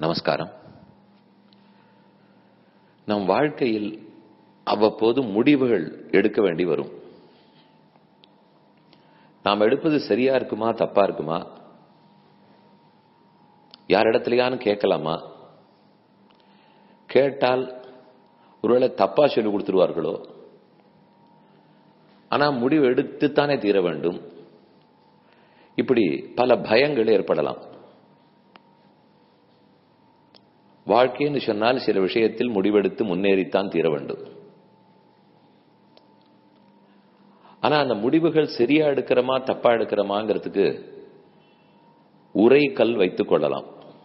நமஸ்காரம் நம் வாழ்க்கையில் அவ்வப்போது முடிவுகள் எடுக்க வேண்டி வரும் நாம் எடுப்பது சரியா இருக்குமா தப்பா இருக்குமா யாரிடத்துலயானு கேட்கலாமா கேட்டால் ஒருவேளை தப்பா சொல்லி கொடுத்துருவார்களோ ஆனா முடிவு எடுத்துத்தானே தீர வேண்டும் இப்படி பல பயங்கள் ஏற்படலாம் வாழ்க்கைன்னு சொன்னால் சில விஷயத்தில் முடிவெடுத்து முன்னேறித்தான் தீர வேண்டும் ஆனா அந்த முடிவுகள் சரியா எடுக்கிறோமா தப்பா எடுக்கிறோமாங்கிறதுக்கு உரை கல் வைத்துக் கொள்ளலாம்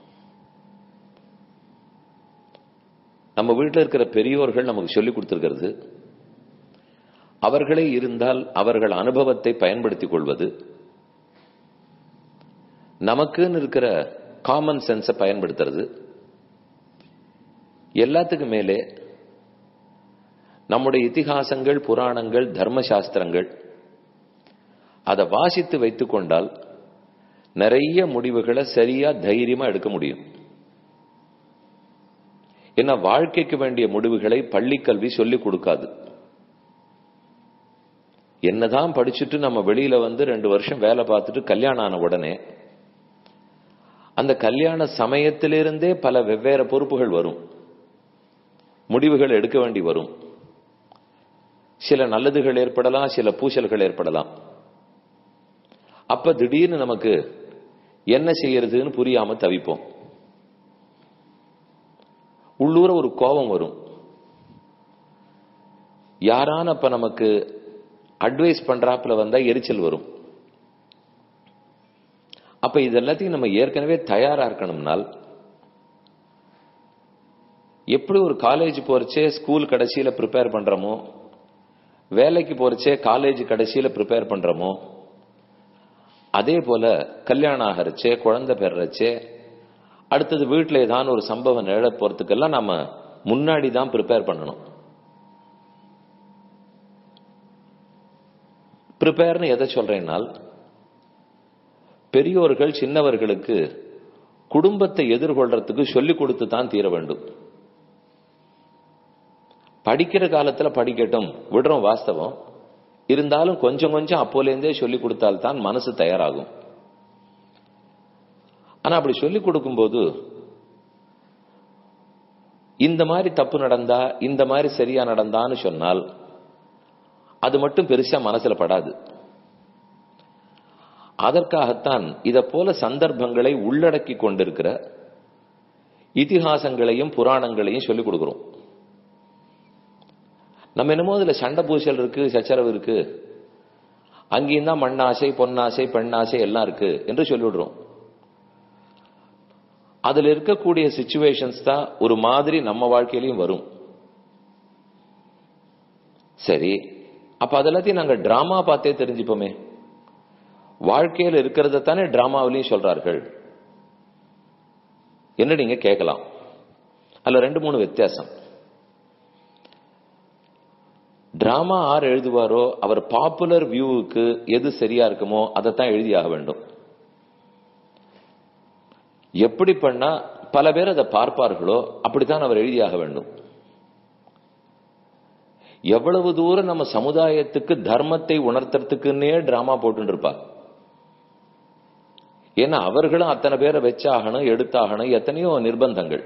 நம்ம வீட்டில் இருக்கிற பெரியோர்கள் நமக்கு சொல்லிக் கொடுத்திருக்கிறது அவர்களே இருந்தால் அவர்கள் அனுபவத்தை பயன்படுத்திக் கொள்வது நமக்குன்னு இருக்கிற காமன் சென்ஸை பயன்படுத்துறது எல்லாத்துக்கும் மேலே நம்முடைய இத்திகாசங்கள் புராணங்கள் தர்மசாஸ்திரங்கள் அதை வாசித்து வைத்துக் கொண்டால் நிறைய முடிவுகளை சரியா தைரியமா எடுக்க முடியும் ஏன்னா வாழ்க்கைக்கு வேண்டிய முடிவுகளை பள்ளிக்கல்வி சொல்லிக் கொடுக்காது என்னதான் படிச்சுட்டு நம்ம வெளியில வந்து ரெண்டு வருஷம் வேலை பார்த்துட்டு கல்யாணம் ஆன உடனே அந்த கல்யாண சமயத்திலிருந்தே பல வெவ்வேறு பொறுப்புகள் வரும் முடிவுகள் எடுக்க வேண்டி வரும் சில நல்லதுகள் ஏற்படலாம் சில பூசல்கள் ஏற்படலாம் அப்ப திடீர்னு நமக்கு என்ன செய்யறதுன்னு புரியாம தவிப்போம் உள்ளூர ஒரு கோபம் வரும் யாரான அப்ப நமக்கு அட்வைஸ் பண்றாப்புல வந்தா எரிச்சல் வரும் அப்ப இது எல்லாத்தையும் நம்ம ஏற்கனவே தயாரா இருக்கணும்னால் எப்படி ஒரு காலேஜ் போறச்சே ஸ்கூல் கடைசியில ப்ரிப்பேர் பண்றோமோ வேலைக்கு போறச்சே காலேஜ் கடைசியில ப்ரிப்பேர் பண்றோமோ அதே போல கல்யாணம் ஆகிறச்சே குழந்தை பெறச்சே அடுத்தது வீட்டில் ஏதாவது ஒரு சம்பவம் நிழ போறதுக்கெல்லாம் நம்ம முன்னாடி தான் ப்ரிப்பேர் பண்ணணும் ப்ரிப்பேர்னு எதை சொல்றேன்னால் பெரியோர்கள் சின்னவர்களுக்கு குடும்பத்தை எதிர்கொள்றதுக்கு சொல்லிக் கொடுத்து தான் தீர வேண்டும் படிக்கிற காலத்துல படிக்கட்டும் விடுறோம் வாஸ்தவம் இருந்தாலும் கொஞ்சம் கொஞ்சம் அப்போலேருந்தே சொல்லி கொடுத்தால்தான் மனசு தயாராகும் ஆனா அப்படி சொல்லி கொடுக்கும்போது இந்த மாதிரி தப்பு நடந்தா இந்த மாதிரி சரியா நடந்தான்னு சொன்னால் அது மட்டும் பெருசா மனசுல படாது அதற்காகத்தான் இத போல சந்தர்ப்பங்களை உள்ளடக்கி கொண்டிருக்கிற இதிகாசங்களையும் புராணங்களையும் சொல்லிக் கொடுக்கிறோம் நம்ம என்னமோ அதுல சண்டை பூசல் இருக்கு சச்சரவு இருக்கு அங்கேயும் தான் மண்ணாசை பொன்னாசை பெண்ணாசை எல்லாம் இருக்கு என்று சொல்லிவிடுறோம் அதுல இருக்கக்கூடிய சுச்சுவேஷன்ஸ் தான் ஒரு மாதிரி நம்ம வாழ்க்கையிலையும் வரும் சரி அப்ப அதெல்லாத்தையும் நாங்க டிராமா பார்த்தே தெரிஞ்சுப்போமே வாழ்க்கையில் இருக்கிறத தானே டிராமாவிலையும் சொல்றார்கள் என்ன நீங்க கேட்கலாம் அதுல ரெண்டு மூணு வித்தியாசம் டிராமா ஆர் எழுதுவாரோ அவர் பாப்புலர் வியூவுக்கு எது சரியா இருக்குமோ அதைத்தான் எழுதியாக வேண்டும் எப்படி பண்ணா பல பேர் அதை பார்ப்பார்களோ அப்படித்தான் அவர் எழுதியாக வேண்டும் எவ்வளவு தூரம் நம்ம சமுதாயத்துக்கு தர்மத்தை உணர்த்துறதுக்குன்னே டிராமா போட்டு இருப்பார் ஏன்னா அவர்களும் அத்தனை பேரை வச்சாகணும் எடுத்தாகணும் எத்தனையோ நிர்பந்தங்கள்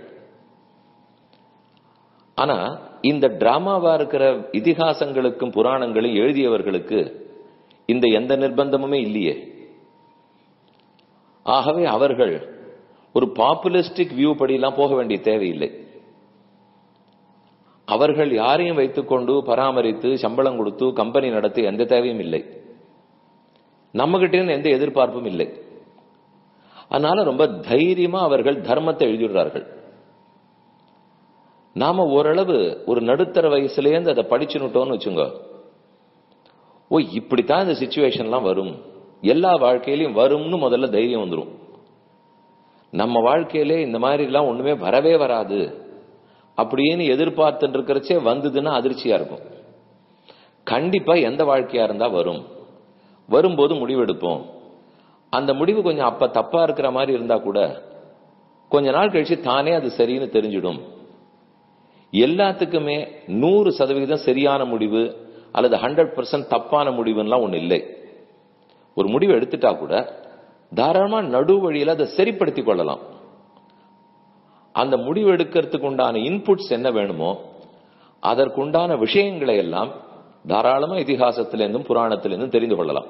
ஆனா இந்த டிராமாவா இருக்கிற இதிகாசங்களுக்கும் புராணங்களையும் எழுதியவர்களுக்கு இந்த எந்த நிர்பந்தமுமே இல்லையே ஆகவே அவர்கள் ஒரு பாப்புலிஸ்டிக் வியூ படியெல்லாம் போக வேண்டிய தேவையில்லை அவர்கள் யாரையும் வைத்துக்கொண்டு பராமரித்து சம்பளம் கொடுத்து கம்பெனி நடத்தி எந்த தேவையும் இல்லை நம்மகிட்ட எந்த எதிர்பார்ப்பும் இல்லை அதனால ரொம்ப தைரியமா அவர்கள் தர்மத்தை எழுதிடுறார்கள் நாம ஓரளவு ஒரு நடுத்தர வயசுலேருந்து அதை படிச்சுனுட்டோம்னு வச்சுங்க ஓ இப்படித்தான் இந்த சுச்சுவேஷன்லாம் வரும் எல்லா வாழ்க்கையிலையும் வரும்னு முதல்ல தைரியம் வந்துடும் நம்ம வாழ்க்கையிலே இந்த மாதிரி எல்லாம் ஒண்ணுமே வரவே வராது அப்படின்னு எதிர்பார்த்துட்டு இருக்கிறச்சே வந்ததுன்னா அதிர்ச்சியா இருக்கும் கண்டிப்பா எந்த வாழ்க்கையா இருந்தா வரும் வரும்போது முடிவெடுப்போம் அந்த முடிவு கொஞ்சம் அப்ப தப்பா இருக்கிற மாதிரி இருந்தா கூட கொஞ்ச நாள் கழிச்சு தானே அது சரின்னு தெரிஞ்சிடும் எல்லாத்துக்குமே நூறு சதவிகிதம் சரியான முடிவு அல்லது ஹண்ட்ரட் பர்சன்ட் தப்பான முடிவுலாம் ஒண்ணு இல்லை ஒரு முடிவு எடுத்துட்டா கூட தாராளமா நடு வழியில அதை சரிப்படுத்திக் கொள்ளலாம் அந்த முடிவு எடுக்கிறதுக்கு உண்டான இன்புட்ஸ் என்ன வேணுமோ அதற்குண்டான விஷயங்களை எல்லாம் தாராளமா இதிகாசத்திலிருந்தும் புராணத்திலிருந்தும் தெரிந்து கொள்ளலாம்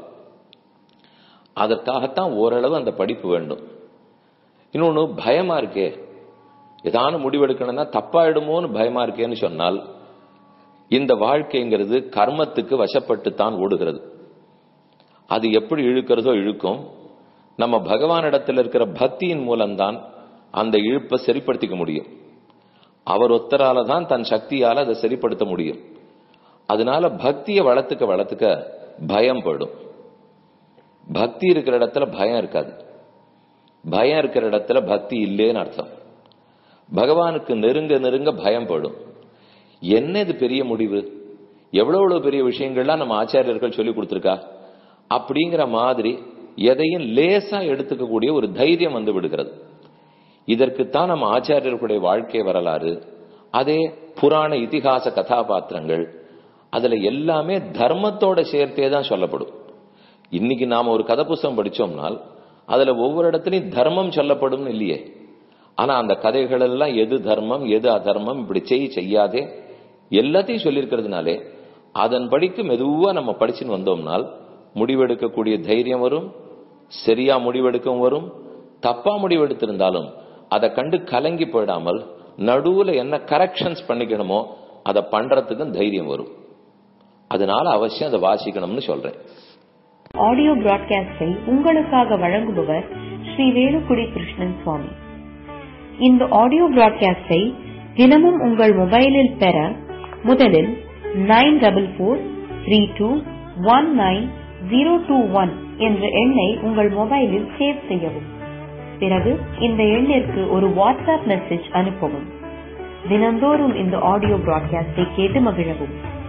அதற்காகத்தான் ஓரளவு அந்த படிப்பு வேண்டும் இன்னொன்னு பயமா இருக்கே ஏதான முடிவெடுக்கணும்னா தப்பாயிடுமோன்னு பயமா இருக்கேன்னு சொன்னால் இந்த வாழ்க்கைங்கிறது கர்மத்துக்கு வசப்பட்டுத்தான் ஓடுகிறது அது எப்படி இழுக்கிறதோ இழுக்கும் நம்ம பகவானிடத்தில் இருக்கிற பக்தியின் மூலம்தான் அந்த இழுப்பை சரிப்படுத்திக்க முடியும் அவர் ஒத்தரால தான் தன் சக்தியால அதை சரிப்படுத்த முடியும் அதனால பக்தியை வளர்த்துக்க வளர்த்துக்க பயம் போயிடும் பக்தி இருக்கிற இடத்துல பயம் இருக்காது பயம் இருக்கிற இடத்துல பக்தி இல்லேன்னு அர்த்தம் பகவானுக்கு நெருங்க நெருங்க பயம் போயிடும் என்ன இது பெரிய முடிவு எவ்வளவு எவ்வளவு பெரிய விஷயங்கள்லாம் நம்ம ஆச்சாரியர்கள் சொல்லி கொடுத்துருக்கா அப்படிங்கிற மாதிரி எதையும் லேசா எடுத்துக்கக்கூடிய ஒரு தைரியம் வந்து விடுகிறது இதற்குத்தான் நம்ம ஆச்சாரியர்களுடைய வாழ்க்கை வரலாறு அதே புராண இதிகாச கதாபாத்திரங்கள் அதுல எல்லாமே தர்மத்தோட சேர்த்தே தான் சொல்லப்படும் இன்னைக்கு நாம ஒரு கதை புஸ்தகம் படிச்சோம்னால் அதுல ஒவ்வொரு இடத்துலயும் தர்மம் சொல்லப்படும் இல்லையே ஆனா அந்த கதைகள் எல்லாம் எது தர்மம் எது அதர்மம் இப்படி செய் செய்யாதே எல்லாத்தையும் சொல்லியிருக்கிறதுனாலே அதன்படிக்கு மெதுவா நம்ம படிச்சுன்னு வந்தோம்னால் முடிவெடுக்கக்கூடிய தைரியம் வரும் சரியா முடிவெடுக்கவும் வரும் தப்பா முடிவெடுத்திருந்தாலும் அதை கண்டு கலங்கி போயிடாமல் நடுவுல என்ன கரெக்ஷன்ஸ் பண்ணிக்கணுமோ அதை பண்றதுக்கும் தைரியம் வரும் அதனால அவசியம் அதை வாசிக்கணும்னு சொல்றேன் ஆடியோ பிராட்காஸ்டை உங்களுக்காக வழங்குபவர் ஸ்ரீ வேலுக்குடி கிருஷ்ணன் சுவாமி இந்த ஆடியோ பிராட்காஸ்டை தினமும் உங்கள் மொபைலில் பெற முதலில் nine double four three two one nine zero two one என்ற எண்ணை உங்கள் மொபைலில் சேவ் செய்யவும் பிறகு இந்த எண்ணிற்கு ஒரு வாட்ஸ்அப் மெசேஜ் அனுப்பவும் தினந்தோறும் இந்த ஆடியோ பிராட்காஸ்டை கேட்டு மகிழவும்